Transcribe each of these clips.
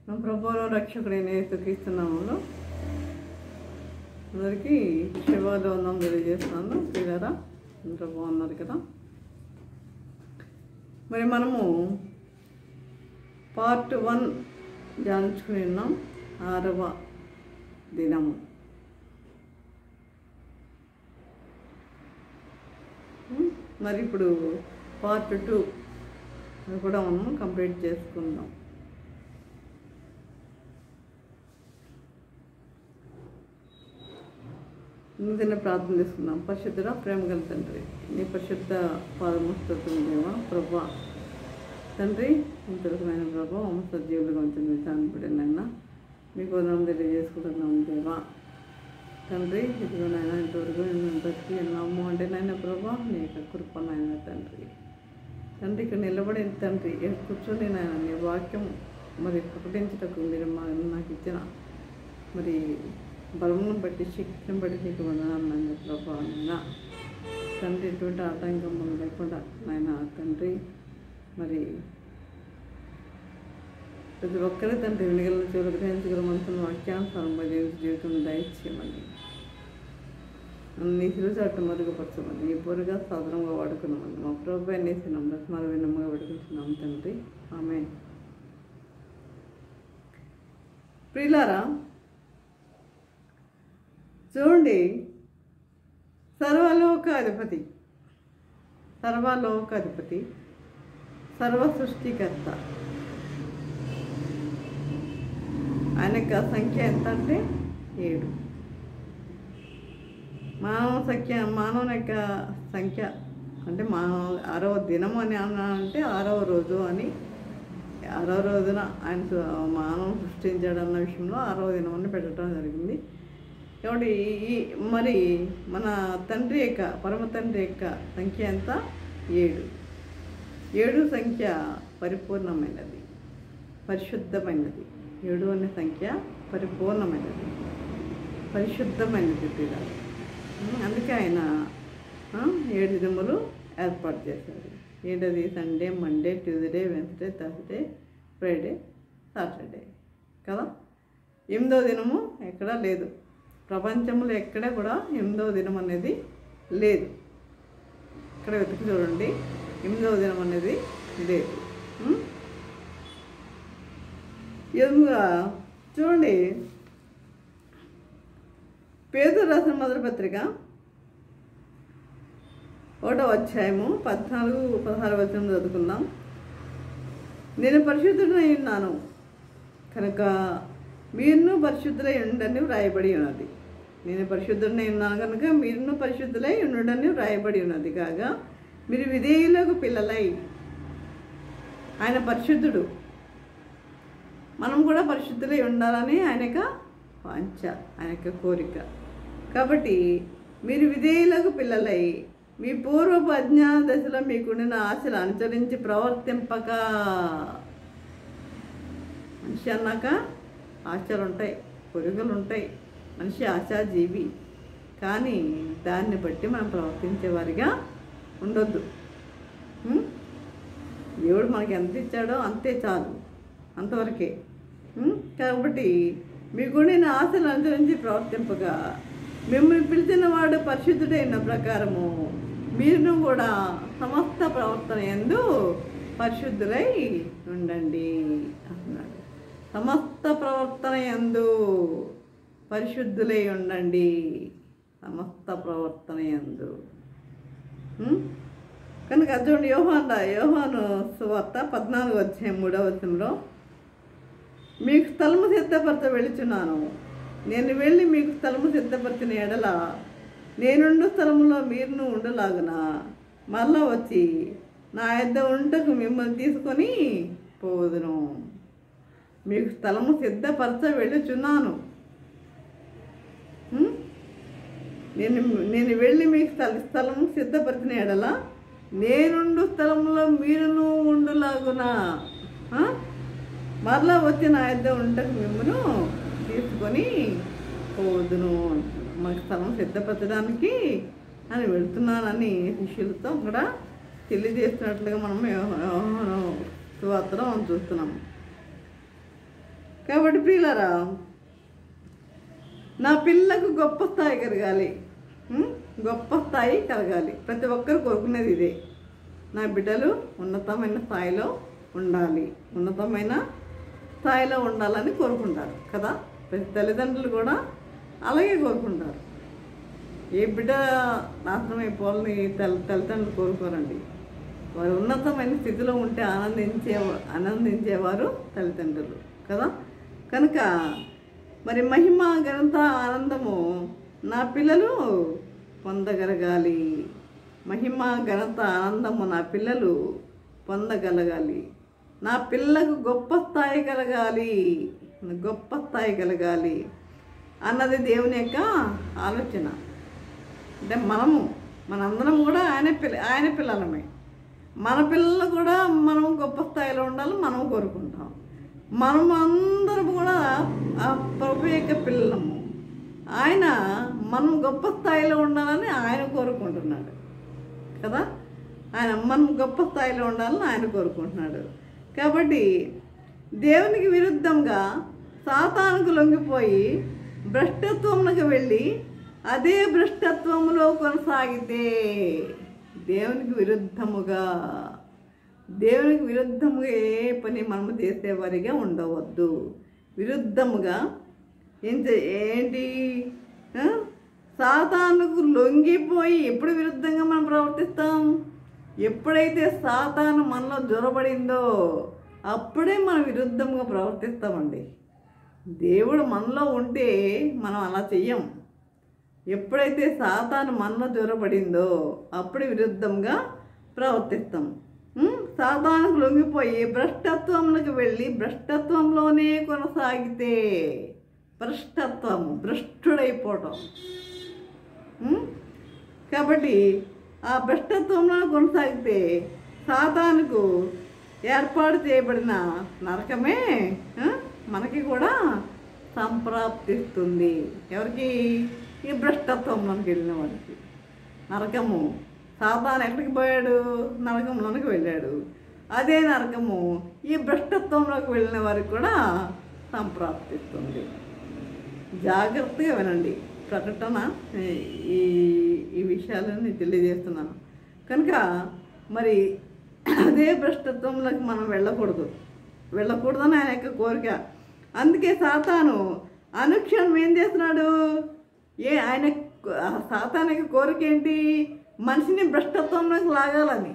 నా ప్రభువును రక్షకుడైన యేసుక్రీస్తునామంలో అందరికీ శివాలోనం తెలియజేస్తున్నాను పిల్లరా అందరూ బాగున్నారు కదా మరి మనము పార్ట్ వన్ ధ్యానించుకుని ఉన్నాం ఆరవ దినము ఉమ్, మరి ఇప్పుడు పార్ట్ టూ కూడా మనం కంప్లీట్ చేసుకుందాం ముందున ప్రార్థన చేసుకుందాం పరిశుద్ధుడ ప్రేమ గల తండ్రి నీ పరిశుద్ధ పాదముస్తుంది దేవా ప్రభా తండ్రి ఇంతరకమైన ప్రభా అమ్మ సజీవులుగా ఉంటుంది విధానపడినైనా మీకు వదనం తెలియజేసుకుంటున్నాం దేవా తండ్రి ఇదిగో నాయన ఇంతవరకు నేను బతికి ఉన్నాము అంటే నాయన ప్రభా నీ యొక్క కృప నాయన తండ్రి తండ్రి ఇక్కడ నిలబడి తండ్రి ఇక్కడ కూర్చొని నాయన నీ వాక్యం మరి ప్రకటించటకు మీరు మా నాకు ఇచ్చిన మరి బలమును బట్టి శక్తిని బట్టి నీకు వందనాలు నాయన ప్రభా నాయన తండ్రి ఎటువంటి ఆటంకం లేకుండా నాయన తండ్రి మరి ప్రతి ఒక్కరి తండ్రి వినగల చెవులు గ్రహించగల మనసును వాక్యానుసారం భజించి జీవితం దయచేయమని నీ సిరుచాటు మరుగుపరచమని ఈ పొరుగా సాధనంగా వాడుకున్నామని మా ప్రభు అనేసినాం రత్నాల వినమ్మగా వేడుకుంటున్నాం తండ్రి ఆమె ప్రియులారా చూడండి సర్వలోకాధిపతి సర్వలోకాధిపతి సర్వ సృష్టికర్త ఆయన యొక్క సంఖ్య ఎంత అంటే ఏడు మానవ సంఖ్య మానవుని యొక్క సంఖ్య అంటే మానవ ఆరవ దినం అని అన్నానంటే ఆరవ రోజు అని ఆరవ రోజున ఆయన సు- మానవం సృష్టించాడు అన్న విషయంలో ఆరవ దినం అని పెట్టడం జరిగింది కాబట్టి ఈ మరి మన తండ్రి యొక్క పరమ తండ్రి యొక్క సంఖ్య ఎంత ఏడు ఏడు సంఖ్య పరిపూర్ణమైనది పరిశుద్ధమైనది ఏడు అనే సంఖ్య పరిపూర్ణమైనది పరిశుద్ధమైనది పిల్లలు ఉమ్, అందుకే ఆయన ఆ, ఏడు దినములు ఏర్పాటు చేశారు ఏంటది Sunday Monday Tuesday Wednesday Thursday Friday Saturday కదా ఎనిమిదవ దినము ఎక్కడా లేదు ప్రపంచంలో ఎక్కడ కూడా ఎనిమిదవ దినం అనేది లేదు ఇక్కడ వెతికి చూడండి ఎనిమిదవ దినం అనేది లేదు ఉమ్? ఎదురుగా చూడండి పేద రాసిన మొదటి పత్రిక ఒకటో అధ్యాయము పద్నాలుగు పదహారు వచనం చదువుకుందాం నేను పరిశుద్ధుడై ఉన్నాను కనుక మీరును పరిశుద్ధులై ఉండని వ్రాయబడి ఉన్నది నేను పరిశుద్ధుడై ఉన్నాను కనుక మీరును పరిశుద్ధులై ఉండని వ్రాయబడి ఉన్నది కాగా మీరు విధేయులకు పిల్లలై ఆయన పరిశుద్ధుడు మనం కూడా పరిశుద్ధులై ఉండాలని ఆయన యొక్క వాంఛ ఆయన యొక్క కోరిక కాబట్టి మీరు విధేయులకు పిల్లలై మీ పూర్వపు అజ్ఞాన దశలో మీకుండిన ఆశలు అనుసరించి ప్రవర్తింపక మనిషి అన్నాక ఆశలు ఉంటాయి కోరికలు ఉంటాయి మనిషి ఆశాజీవి కానీ దాన్ని బట్టి మనం ప్రవర్తించేవారిగా ఉండొద్దు ఉం? దేవుడు మనకి ఎంత ఇచ్చాడో అంతే చాలు అంతవరకే ఉం? కాబట్టి మీకు నేను ఆశలు అనుసరించి ప్రవర్తింపగా మిమ్మల్ని పిలిచిన వాడు పరిశుద్ధుడైన ప్రకారము మీరును కూడా సమస్త ప్రవర్తన ఎందు పరిశుద్ధులై ఉండండి అన్నాడు సమస్త ప్రవర్తన ఎందు పరిశుద్ధులై ఉండండి సమస్త ప్రవర్తన ఎందు ఉం? కనుక చూడండి యోహాన్ రా- యోహాను సువార్త పద్నాలుగు వచ్చే మూడవ వచనంలో మీకు స్థలము సిద్ధపరచ వెళుచున్నాను నేను వెళ్ళి మీకు స్థలము సిద్ధపరిచిన ఎడల నేనుండు స్థలములో మీరును ఉండలాగున మళ్ళా వచ్చి నా యొద్ద ఉంటకు మిమ్మల్ని తీసుకొని పోదును మీకు స్థలము సిద్ధపరచ వెళ్ళుచున్నాను ఉం? నేను నేను వెళ్ళి మీకు స్థల స్థలము సిద్ధపరిచిన ఎడల నేనుండు స్థలంలో మీరును ఉండులాగునా ఆ? మరలా వచ్చి నా యొద్ద ఉండకు మిమ్మను తీసుకొని పోదును మాకు స్థలం సిద్ధపరచడానికి అని వెళ్తున్నానని శిష్యులతో కూడా తెలియజేస్తున్నట్లుగా మనం సువార్తలో మనం చూస్తున్నాము కాబట్టి ప్రియులరా నా పిల్లకు గొప్ప స్థాయి కలగాలి ఉం? గొప్ప స్థాయి కలగాలి ప్రతి ఒక్కరు కోరుకునేది ఇదే నా బిడ్డలు ఉన్నతమైన స్థాయిలో ఉండాలి ఉన్నతమైన స్థాయిలో ఉండాలని కోరుకుంటారు కదా ప్రతి తల్లిదండ్రులు కూడా అలాగే కోరుకుంటారు ఏ బిడ్డ నాశనం అయిపోవాలని తల్లి తల్లిదండ్రులు కోరుకోరండి వారు ఉన్నతమైన స్థితిలో ఉంటే ఆనందించే ఆనందించేవారు తల్లిదండ్రులు కదా కనుక మరి మహిమ ఘనత ఆనందము నా పిల్లలు పొందగలగాలి మహిమ ఘనత ఆనందము నా పిల్లలు పొందగలగాలి నా పిల్లకు గొప్ప స్థాయి కలగాలి గొప్ప స్థాయి కలగాలి అన్నది దేవుని యొక్క ఆలోచన అంటే మనము మనందరం కూడా ఆయన పిల్ల ఆయన పిల్లలమే మన పిల్లలు కూడా మనం గొప్ప స్థాయిలో ఉండాలని మనం కోరుకుంటాం మనం అందరం కూడా ఆ ప్రభు యొక్క పిల్లలము ఆయన మనం గొప్ప స్థాయిలో ఉండాలని ఆయన కోరుకుంటున్నాడు కదా ఆయన మనం గొప్ప స్థాయిలో ఉండాలని ఆయన కోరుకుంటున్నాడు కాబట్టి దేవునికి విరుద్ధంగా సాతానుకు లొంగిపోయి భ్రష్టత్వమునకు వెళ్ళి అదే భ్రష్టత్వములో కొనసాగితే దేవునికి విరుద్ధముగా దేవునికి విరుద్ధముగా ఏ పని మనము చేసేవారిగా ఉండవద్దు విరుద్ధముగా ఏం చే- ఏంటి ఆ? సాతానుకు లొంగిపోయి ఎప్పుడు విరుద్ధంగా మనం ప్రవర్తిస్తాం ఎప్పుడైతే సాతాను మనలో జ్వరబడిందో అప్పుడే మనం విరుద్ధంగా ప్రవర్తిస్తామండి దేవుడు మనలో ఉంటే మనం అలా చెయ్యం ఎప్పుడైతే సాతాను మనలో జ్వరబడిందో అప్పుడు విరుద్ధంగా ప్రవర్తిస్తాం ఉం? సాతానుకు లొంగిపోయి భ్రష్టత్వంలోకి వెళ్ళి భ్రష్టత్వంలోనే కొనసాగితే భ్రష్టత్వము భ్రష్టుడైపోవటం ఉం? కాబట్టి ఆ భ్రష్టత్వంలో కొనసాగితే సాతానుకు ఏర్పాటు చేయబడిన నరకమే ఆ, మనకి కూడా సంప్రాప్తిస్తుంది ఎవరికి ఈ భ్రష్టత్వంలోకి వెళ్ళిన వాడికి నరకము సాతాను ఎక్కడికి పోయాడు నరకంలోనికి వెళ్ళాడు అదే నరకము ఈ భ్రష్టత్వంలోకి వెళ్ళిన వారికి కూడా సంప్రాప్తిస్తుంది జాగ్రత్తగా వినండి ప్రకటన ఈ ఈ విషయాలను తెలియజేస్తున్నాను కనుక మరి అదే భ్రష్టత్వంలోకి మనం వెళ్ళకూడదు వెళ్ళకూడదని ఆయన యొక్క కోరిక అందుకే సాతాను అనుక్షణం ఏం చేస్తున్నాడు ఏ ఆయన ఆ సాతాన్ యొక్క కోరిక ఏంటి మనిషిని భ్రష్టత్వంలోకి లాగాలని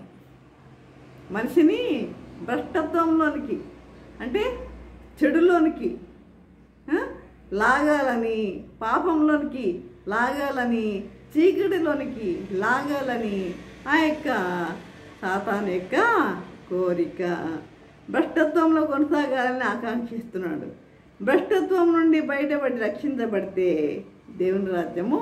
మనిషిని భ్రష్టత్వంలోనికి అంటే చెడులోనికి ఆ? లాగాలని పాపంలోనికి లాగాలని చీకటిలోనికి లాగాలని ఆ యొక్క సాతాను యొక్క కోరిక భ్రష్టత్వంలో కొనసాగాలని ఆకాంక్షిస్తున్నాడు భ్రష్టత్వం నుండి బయటపడి రక్షించబడితే దేవుని రాజ్యము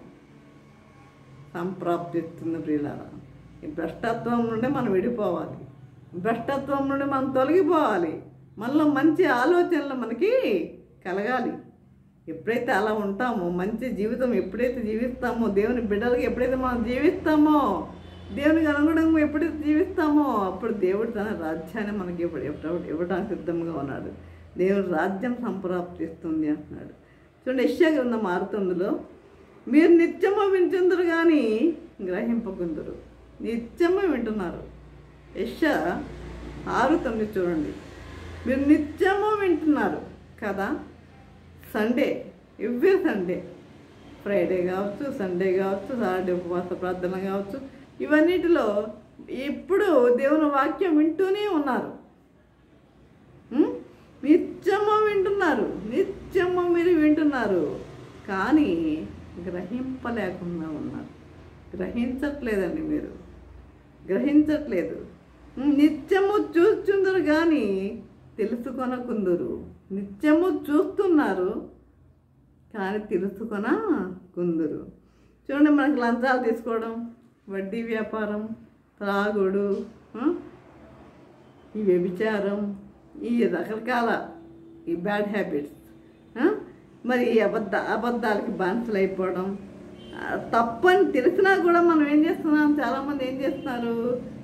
సంప్రాప్తిస్తుంది ప్రియులారా ఈ భ్రష్టత్వం నుండి మనం విడిపోవాలి భ్రష్టత్వం నుండి మనం తొలగిపోవాలి మనలో మంచి ఆలోచనలు మనకి కలగాలి ఎప్పుడైతే అలా ఉంటామో మంచి జీవితం ఎప్పుడైతే జీవిస్తామో దేవుని బిడ్డలకి ఎప్పుడైతే మనం జీవిస్తామో దేవునికి అనుగుణంగా ఎప్పుడైతే జీవిస్తామో అప్పుడు దేవుడు తన రాజ్యాన్ని మనకి ఇవ్వ ఇవ్వ- ఇవ్వడానికి సిద్ధంగా ఉన్నాడు దేవుని రాజ్యం సంప్రాప్తిస్తుంది అంటున్నాడు చూడండి యెషయా గ్రంథం మారుతుందిలో మీరు నిత్యము వింటుందరు కానీ గ్రహింపకుందరు నిత్యము వింటున్నారు యశ ఆరు తొమ్మిది చూడండి మీరు నిత్యము వింటున్నారు కదా సండే ఎవ్రీ సండే ఫ్రైడే కావచ్చు సండే కావచ్చు సాటర్డే ఉపవాస ప్రార్థన కావచ్చు ఇవన్నిటిలో ఎప్పుడు దేవుని వాక్యం వింటూనే ఉన్నారు ఉం? నిత్యము వింటున్నారు నిత్యము మీరు వింటున్నారు కానీ గ్రహింపలేకుండా ఉన్నారు గ్రహించట్లేదండి మీరు గ్రహించట్లేదు ఉం, నిత్యము చూస్తుందరు కానీ తెలుసుకొనకుందురు నిత్యము చూస్తున్నారు కానీ తెలుసుకొన కుందురు చూడండి మనకి లంచాలు తీసుకోవడం వడ్డీ వ్యాపారం త్రాగుడు ఆ? ఈ వ్యభిచారం ఈ రకరకాల ఈ బ్యాడ్ హ్యాబిట్స్ మరి ఈ అబద్ధ అబద్ధాలకి బానిసలు అయిపోవడం ఆ, తప్పని తెలిసినా కూడా మనం ఏం చేస్తున్నాం చాలామంది ఏం చేస్తున్నారు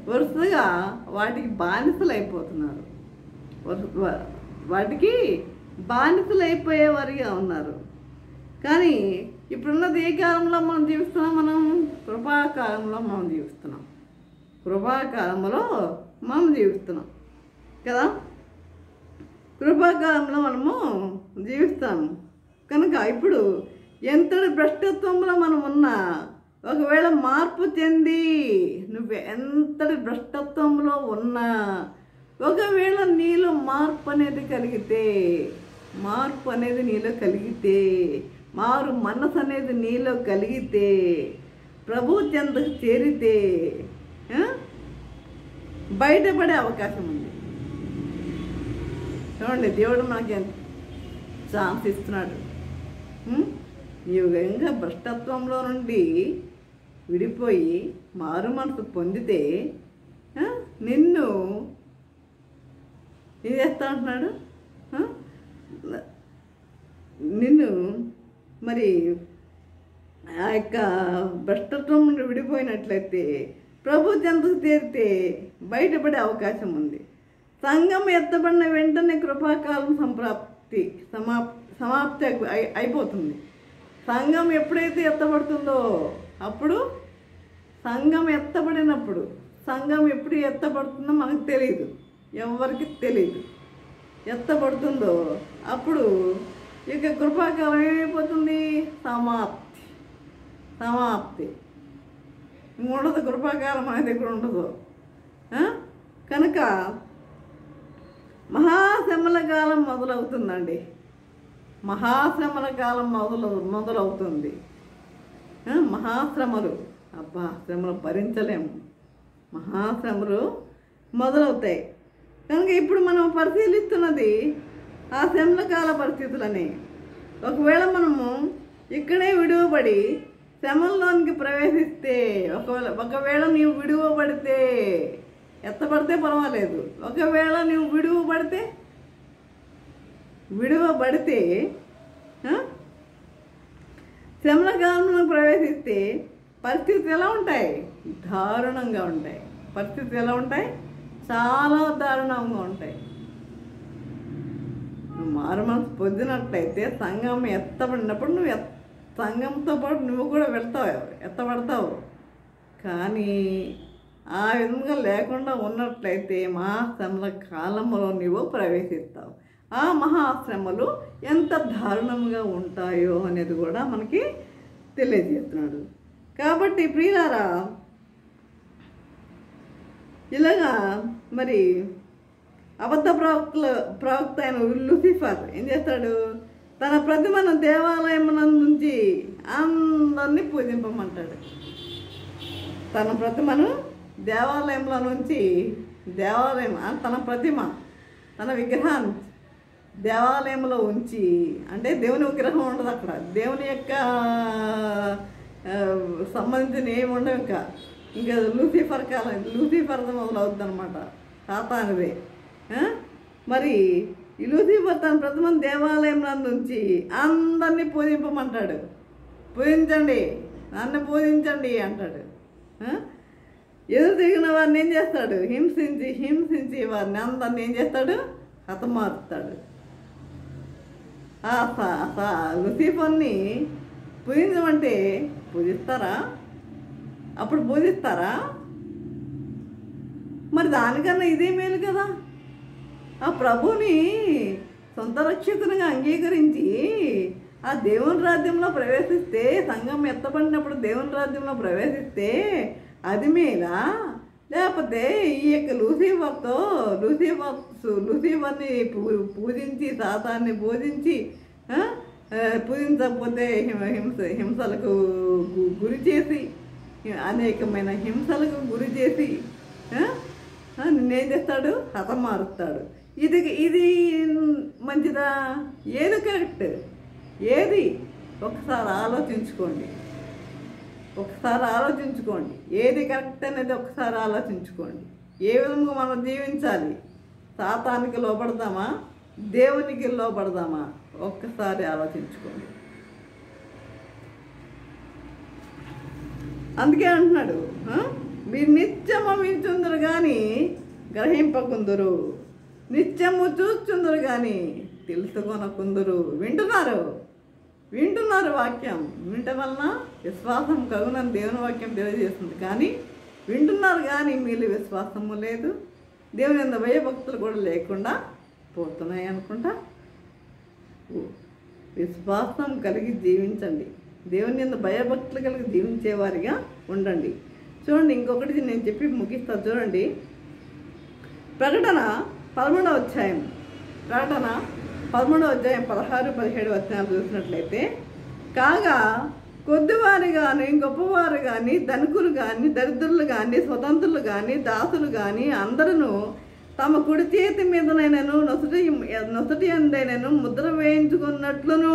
వరుసగా వాటికి బానిసలు అయిపోతున్నారు వరు- వా- వాటికి బానిసలు అయిపోయేవారిగా ఉన్నారు కానీ ఇప్పుడున్నది ఏ కాలంలో మనం జీవిస్తున్నాం మనం కృపాకాలంలో మనం జీవిస్తున్నాం కృపాకాలంలో మనం జీవిస్తున్నాం కదా కృపాకాలంలో మనము జీవిస్తాము కనుక ఇప్పుడు ఎంతటి భ్రష్టత్వంలో మనం ఉన్నా ఒకవేళ మార్పు చెంది నువ్వు ఎంతటి భ్రష్టత్వంలో ఉన్నా ఒకవేళ నీలో మార్పు అనేది కలిగితే మార్పు అనేది నీలో కలిగితే మారు మనసు అనేది నీలో కలిగితే ప్రభు చెంతకు చేరితే ఆ, బయటపడే అవకాశం ఉంది చూడండి దేవుడు మనకి ఎంత ఛాన్స్ ఇస్తున్నాడు ఉం? నీవు గంగా భ్రష్టత్వంలో నుండి విడిపోయి మారు మనసు పొందితే ఆ, నిన్ను ఏం చేస్తా అంటున్నాడు ఆ? నిన్ను మరి ఆ యొక్క భ్రష్టత్వం నుండి విడిపోయినట్లయితే ప్రభు చెంతకు చేరితే బయటపడే అవకాశం ఉంది సంఘం ఎత్తబడిన వెంటనే కృపాకాలం సంప్రాప్తి సమాప్ సమాప్తి అయి- అయిపోతుంది సంఘం ఎప్పుడైతే ఎత్తబడుతుందో అప్పుడు సంఘం ఎత్తబడినప్పుడు సంఘం ఎప్పుడు ఎత్తబడుతుందో మనకు తెలియదు ఎవరికి తెలియదు ఎత్తబడుతుందో అప్పుడు ఇక కృపాకాలం ఏమైపోతుంది సమాప్తి సమాప్తి ఉండదు కృపాకాలం మన దగ్గర ఉండదు ఆ? కనుక మహాశ్రమల కాలం మొదలవుతుందండి మహాశ్రమల కాలం మొదలు మొదలవుతుంది ఆ? మహాశ్రమలు అబ్బా శ్రమలు భరించలేము మహాశ్రమలు మొదలవుతాయి కనుక ఇప్పుడు మనం పరిశీలిస్తున్నది ఆ శ్రమల కాల పరిస్థితులని ఒకవేళ మనము ఇక్కడే విడువబడి శ్రమల్లోనికి ప్రవేశిస్తే ఒకవేళ ఒకవేళ నీవు విడువబడితే ఎత్తబడితే పర్వాలేదు ఒకవేళ నీవు విడువబడితే విడువబడితే ఆ? శ్రమల కాలంలో ప్రవేశిస్తే పరిస్థితులు ఎలా ఉంటాయి దారుణంగా ఉంటాయి పరిస్థితులు ఎలా ఉంటాయి చాలా దారుణంగా ఉంటాయి నువ్వు మారు మనసు పొందినట్లయితే సంఘం ఎత్తబడినప్పుడు నువ్వు ఎత్ సంఘంతో పాటు నువ్వు కూడా వెళ్తావు ఎత్తబడతావు కానీ ఆ విధంగా లేకుండా ఉన్నట్లయితే మహాశ్రమల కాలంలో నీవు ప్రవేశిస్తావు ఆ మహాశ్రమలు ఎంత దారుణంగా ఉంటాయో అనేది కూడా మనకి తెలియజేస్తున్నాడు కాబట్టి ప్రియులారా ఇలాగా మరి అబద్ధ ప్రవక్తల ప్రవక్త అయిన లూసిఫర్ ఏం చేస్తాడు తన ప్రతిమను దేవాలయం నుంచి అందరినీ పూజింపమంటాడు తన ప్రతిమను దేవాలయంలో నుంచి దేవాలయం ఆ తన ప్రతిమ తన విగ్రహాన్ని దేవాలయంలో ఉంచి అంటే దేవుని విగ్రహం ఉండదు అక్కడ దేవుని యొక్క ఆ, సంబంధించిన ఏమి ఉండవు ఇంకా ఇంకా లూసిఫర్ కాలం లూసిఫర్ మొదలవుద్ది అనమాట సాతానిదే ఆ? మరి ఈ లూసిఫర్ తన ప్రతిమ దేవాలయంలో నుంచి అందరినీ పూజింపమంటాడు పూజించండి నన్ను పూజించండి అంటాడు ఆ? ఎదురు తిరిగిన వారిని ఏం చేస్తాడు హింసించి హింసించి వారిని అందరిని ఏం చేస్తాడు హతమారుస్తాడు ఆ స- స- లూసిఫర్ని పూజించమంటే పూజిస్తారా అప్పుడు పూజిస్తారా మరి దానికన్నా ఇదే మేలు కదా ఆ ప్రభుని సొంత రక్షకునిగా అంగీకరించి ఆ దేవుని రాజ్యంలో ప్రవేశిస్తే సంఘం ఎత్తబడినప్పుడు దేవుని రాజ్యంలో ప్రవేశిస్తే అది మేలా లేకపోతే ఈ యొక్క లూసిఫర్తో లూసిఫర్ లూసిఫర్ని పూ- పూజించి సాతాన్ని పూజించి ఆ, ఆ, పూజించకపోతే హిమ హింస హింసలకు గు- గురి చేసి అనేకమైన హింసలకు గురి చేసి ఆ, ఆ, నిన్నేం చేస్తాడు హతమారుస్తాడు ఇది ఇది మంచిదా ఏది కరెక్ట్ ఏది ఒకసారి ఆలోచించుకోండి ఒకసారి ఆలోచించుకోండి ఏది కరెక్ట్ అనేది ఒకసారి ఆలోచించుకోండి ఏ విధంగా మనం జీవించాలి సాతానికి లోపడదామా దేవునికి లోపడదామా ఒక్కసారి ఆలోచించుకోండి అందుకే అంటున్నాడు ఆ? మీరు నిత్యము వించుందరు కానీ గ్రహింపకుందరు నిత్యము చూస్తుందరు కానీ తెలుసుకొనకుందరు వింటున్నారు వింటున్నారు వాక్యం వింటం వలన విశ్వాసం కగునని దేవుని వాక్యం తెలియజేస్తుంది కానీ వింటున్నారు కానీ మీరు విశ్వాసము లేదు దేవుని ఎంత భయభక్తులు కూడా లేకుండా పోతున్నాయి అనుకుంటా విశ్వాసం కలిగి జీవించండి దేవుని మీద భయభక్తులు కలిగి జీవించేవారిగా ఉండండి చూడండి ఇంకొకటి నేను చెప్పి ముగిస్తా చూడండి ప్రకటన పదమూడవ అధ్యాయం ప్రకటన పదమూడవ అధ్యాయం పదహారు పదిహేడు వచనాలు చూసినట్లయితే కాగా కొద్దివారు కానీ గొప్పవారు కానీ ధనికులు కానీ దరిద్రులు కానీ స్వతంత్రులు కానీ దాసులు కానీ అందరూ తమ కుడి చేతి మీదనైనను నొసటి నొసటి అందైనను ముద్ర వేయించుకున్నట్లును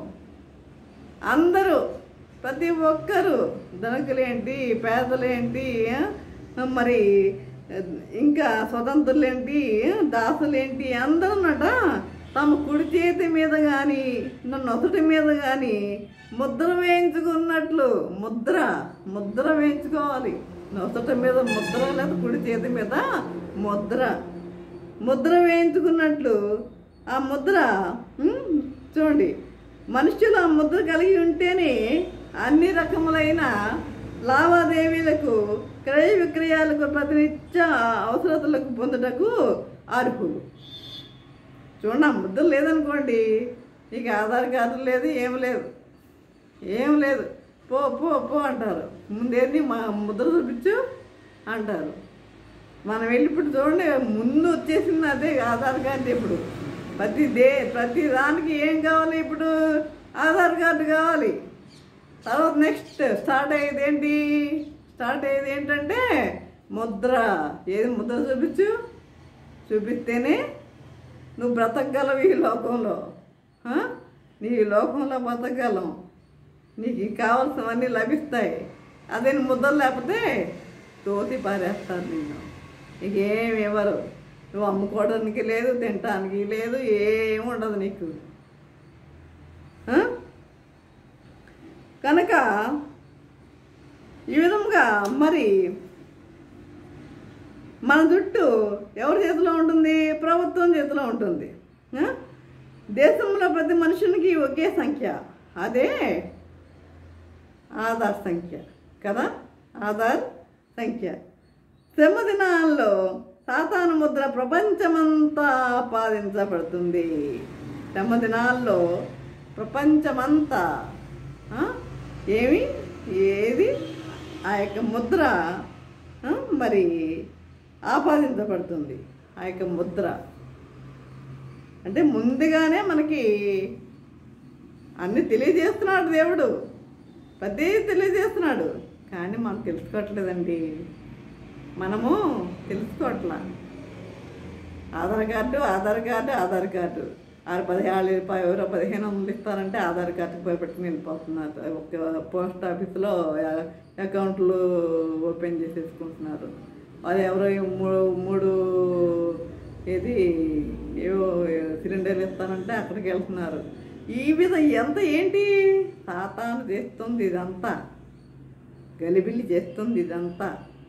అందరూ ప్రతి ఒక్కరు ధనకులేంటి పేదలేంటి ఆ, మరి ఇంకా స్వతంత్రులేంటి దాసులేంటి అందరూనట తమ కుడి చేతి మీద కానీ నొసటి మీద కానీ ముద్ర వేయించుకున్నట్లు ముద్ర ముద్ర వేయించుకోవాలి నొసటి మీద ముద్ర లేదా కుడి చేతి మీద ముద్ర ముద్ర వేయించుకున్నట్లు ఆ ముద్ర ఉమ్, చూడండి మనుషులు ఆ ముద్ర కలిగి ఉంటేనే అన్ని రకములైన లావాదేవీలకు క్రయ విక్రయాలకు ప్రతినిత్య అవసరతలకు పొందుటకు అర్హులు చూడండి ఆ ముద్ర లేదనుకోండి నీకు ఆధార్ కార్డు లేదు ఏం లేదు ఏం లేదు పో పో పో అంటారు ముందేంది మా ముద్ర చూపించు అంటారు మనం వెళ్ళి ఇప్పుడు చూడండి ముందు వచ్చేసింది అదే ఆధార్ కార్డు ఇప్పుడు ప్రతి దే ప్రతి దానికి ఏం కావాలి ఇప్పుడు ఆధార్ కార్డు కావాలి తర్వాత నెక్స్ట్ స్టార్ట్ అయ్యేది ఏంటి స్టార్ట్ అయ్యేది ఏంటంటే ముద్ర ఏది ముద్ర చూపించు చూపిస్తేనే నువ్వు బ్రతకగలవు ఈ లోకంలో ఆ? నీ ఈ లోకంలో బ్రతకగలం నీకు కావాల్సినవన్నీ లభిస్తాయి అదే నువ్వు ముద్ర లేకపోతే తోసి పారేస్తారు నేను నీకేం ఇవ్వరు నువ్వు అమ్ముకోవడానికి లేదు తినటానికి లేదు ఏం ఉండదు నీకు ఆ? కనుక ఈ విధంగా మరి మన జుట్టు ఎవరి చేతిలో ఉంటుంది ప్రభుత్వం చేతిలో ఉంటుంది ఆ? దేశంలో ప్రతి మనుషునికి ఒకే సంఖ్య అదే ఆధార్ సంఖ్య కదా ఆధార్ సంఖ్య శ్రమ దినాల్లో సాతాను ముద్ర ప్రపంచమంతా ఆపాదించబడుతుంది శ్రమ దినాల్లో ప్రపంచమంతా ఆ, ఏమి ఏది ఆ యొక్క ముద్ర ఆ, మరి ఆపాదించబడుతుంది ఆ యొక్క ముద్ర అంటే ముందుగానే మనకి అన్ని తెలియజేస్తున్నాడు దేవుడు ప్రతి తెలియజేస్తున్నాడు కానీ మనం తెలుసుకోవట్లేదండి మనము తెలుసుకోవట్లా Aadhaar card Aadhaar card Aadhaar card ఆరు పదిహేను ప- ఎవరో పదిహేను వందలు ఇస్తారంటే ఆధార్ కార్డుకి భయపెట్టుకుని వెళ్ళిపోతున్నారు ఒక పోస్ట్ ఆఫీస్లో అ- అకౌంట్లు ఓపెన్ చేసేసుకుంటున్నారు వాళ్ళు ఎవరో ఈ మూడు మూడు ఏది ఏవో సిలిండర్లు ఇస్తానంటే అక్కడికి వెళ్తున్నారు ఈ విధం ఎంత ఏంటి సాతాను చేస్తుంది ఇదంతా గలిబిలి చేస్తుంది ఇదంతా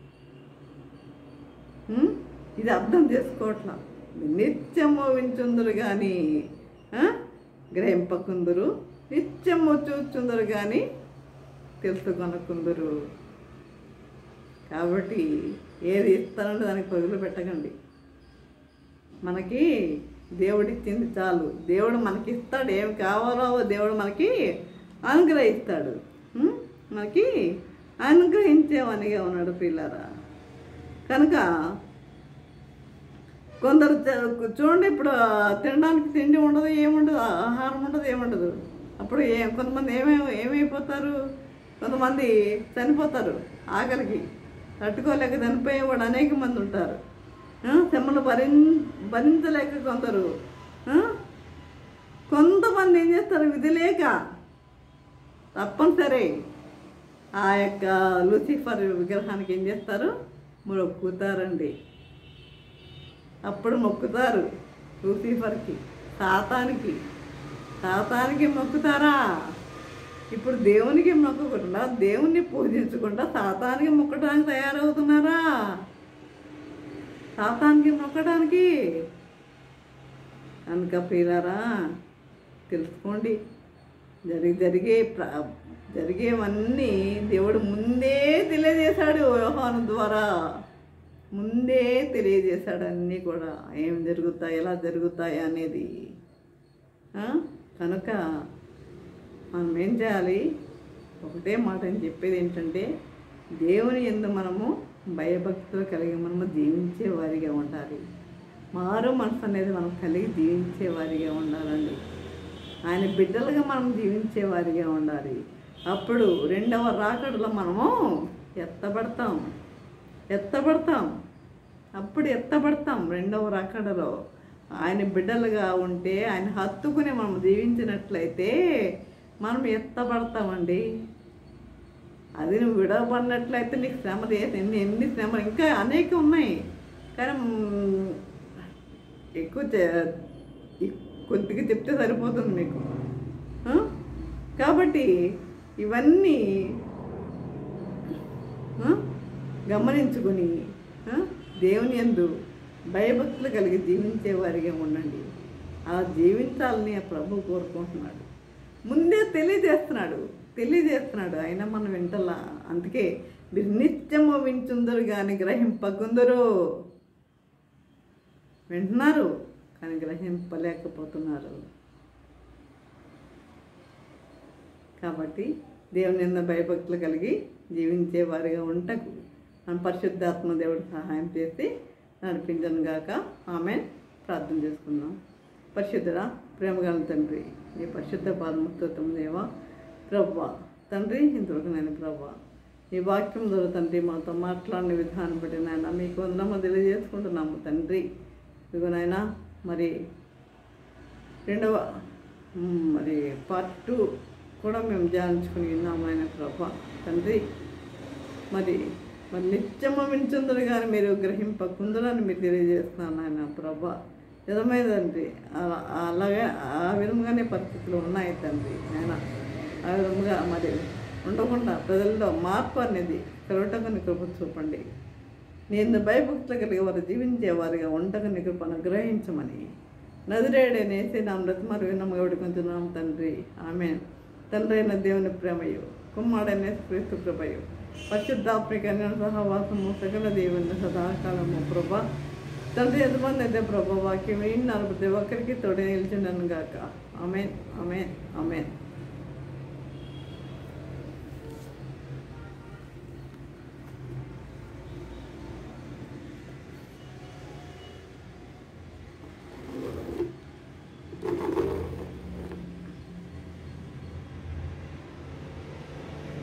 ఉం? ఇది అర్థం చేసుకోవట్లా నిత్యము వించుందరు కానీ గ్రహింపకుందురు నిత్యము చూచుందరు కానీ తెలుసుకొనకుందురు కాబట్టి ఏది ఇస్తానంటే దానికి పరుగులు పెట్టకండి మనకి దేవుడిచ్చింది చాలు దేవుడు మనకి ఇస్తాడు ఏం కావాలో దేవుడు మనకి అనుగ్రహిస్తాడు ఉం? మనకి అనుగ్రహించేవనిగా ఉన్నాడు పిల్లరా కనుక కొందరు చ- చూడండి ఇప్పుడు ఆ, తినడానికి తిండి ఉండదు ఏముండదు ఆహారం ఉండదు ఏముండదు అప్పుడు ఏ కొంతమంది ఏమై ఏమైపోతారు కొంతమంది చనిపోతారు ఆకలికి తట్టుకోలేక చనిపోయే కూడా అనేక మంది ఉంటారు ఆ, శ్రమలు భరిం భరించలేక కొందరు ఆ, కొంతమంది ఏం చేస్తారు విధి లేక తప్పనిసరి ఆ యొక్క లూసిఫర్ విగ్రహానికి ఏం చేస్తారు మొక్కుతారండి అప్పుడు మొక్కుతారు లూసిఫర్కి సాతానికి సాతానికి మొక్కుతారా ఇప్పుడు దేవునికి మొక్కకుండా దేవుణ్ణి పూజించకుండా సాతానికి మొక్కడానికి తయారవుతున్నారా సాతానికి మొక్కడానికి కనుక ప్రియులారా తెలుసుకోండి జరిగి జరిగే ప్ర జరిగేవన్నీ దేవుడు ముందే తెలియజేశాడు వ్యవహారం ద్వారా ముందే తెలియజేశాడు అన్నీ కూడా ఏం జరుగుతాయి ఎలా జరుగుతాయి అనేది ఆ? కనుక మనం ఏం చేయాలి ఒకటే మాట అని చెప్పేది ఏంటంటే దేవుని ఎందు మనము భయభక్తులు కలిగి మనము జీవించే వారిగా ఉండాలి మారు మనసు అనేది మనం కలిగి జీవించే వారిగా ఉండాలండి ఆయన బిడ్డలుగా మనం జీవించే వారిగా ఉండాలి అప్పుడు రెండవ రాకడలో మనము ఎత్తబడతాం ఎత్తబడతాం అప్పుడు ఎత్తబడతాం రెండవ రాకడలో ఆయన బిడ్డలుగా ఉంటే ఆయన హత్తుకుని మనం జీవించినట్లయితే మనం ఎత్తబడతామండి అది నువ్వు విడవబడినట్లయితే నీకు శ్రమలు ఏ- ఎన్ని ఎన్ని శ్రమలు ఇంకా అనేక ఉన్నాయి కానీ మ్, ఎక్కువ చే- ఇ- కొద్దిగా చెప్తే సరిపోతుంది మీకు ఆ? కాబట్టి ఇవన్నీ ఆ? గమనించుకొని ఆ? దేవుని యందు భయభక్తులు కలిగి జీవించే వారిగా ఉండండి అలా జీవించాలని ఆ ప్రభు కోరుకుంటున్నాడు ముందే తెలియజేస్తున్నాడు తెలియజేస్తున్నాడు అయినా మనం వింటలా అందుకే మీరు నిత్యము వింటుందరు కానీ గ్రహింపకుందరు వింటున్నారు కానీ గ్రహింపలేకపోతున్నారు కాబట్టి దేవుని నిన్న భయభక్తులు కలిగి జీవించే వారిగా ఉంటకు మన పరిశుద్ధాత్మ దేవుడు సహాయం చేసి నడిపించను గాక ఆమె ప్రార్థన చేసుకుందాం పరిశుద్ధుడా ప్రేమగల తండ్రి నీ పరిశుద్ధ పాదముత్వం దేవా ప్రవ్వా తండ్రి ఇంతవరకు నేను ప్రవ్వా నీ వాక్యం ద్వారా తండ్రి మాతో మాట్లాడిన విధానం బట్టి నాయన మీకు వందనము తెలియజేసుకుంటున్నాము తండ్రి ఇదిగో నాయన మరి రెండవ మ్, మరి పార్ట్ టూ కూడా మేము ధ్యానించుకుని విన్నాము ఆయన ప్రభా తండ్రి మరి మరి నిత్యము వించుందరు కానీ మీరు గ్రహింపకుందరని మీరు తెలియజేస్తున్నాను ఆయన ప్రభా నిజమైందండి అలా- అలాగే ఆ విధముగానే పరిస్థితులు ఉన్నాయి తండ్రి ఆయన ఆ విధముగా మరి ఉండకుండా ప్రజల్లో మార్పు అనేది కలవటం కృప చూపండి నేను భయభక్తులు కలిగి వారు జీవించే వారిగా ఉండగని కృప అనుగ్రహించమని నదిరేడనేసి నా మృతమారు విన్నమ్మ వేడుకుంటున్నాం తండ్రి ఆమె తండ్రి అయిన దేవుని ప్రేమయు కుమ్మాడనే క్రీస్తు కృపయు పరిశుద్ధాత్మిక సహవాసము సకల దేవుని సదాకాలము ప్రభ తండ్రి ఎంతమంది అయితే ప్రభా వాక్యం విన్నారు ప్రతి ఒక్కరికి తోడే నిలిచినను గాక ఆమెన్ ఆమెన్ ఆమెన్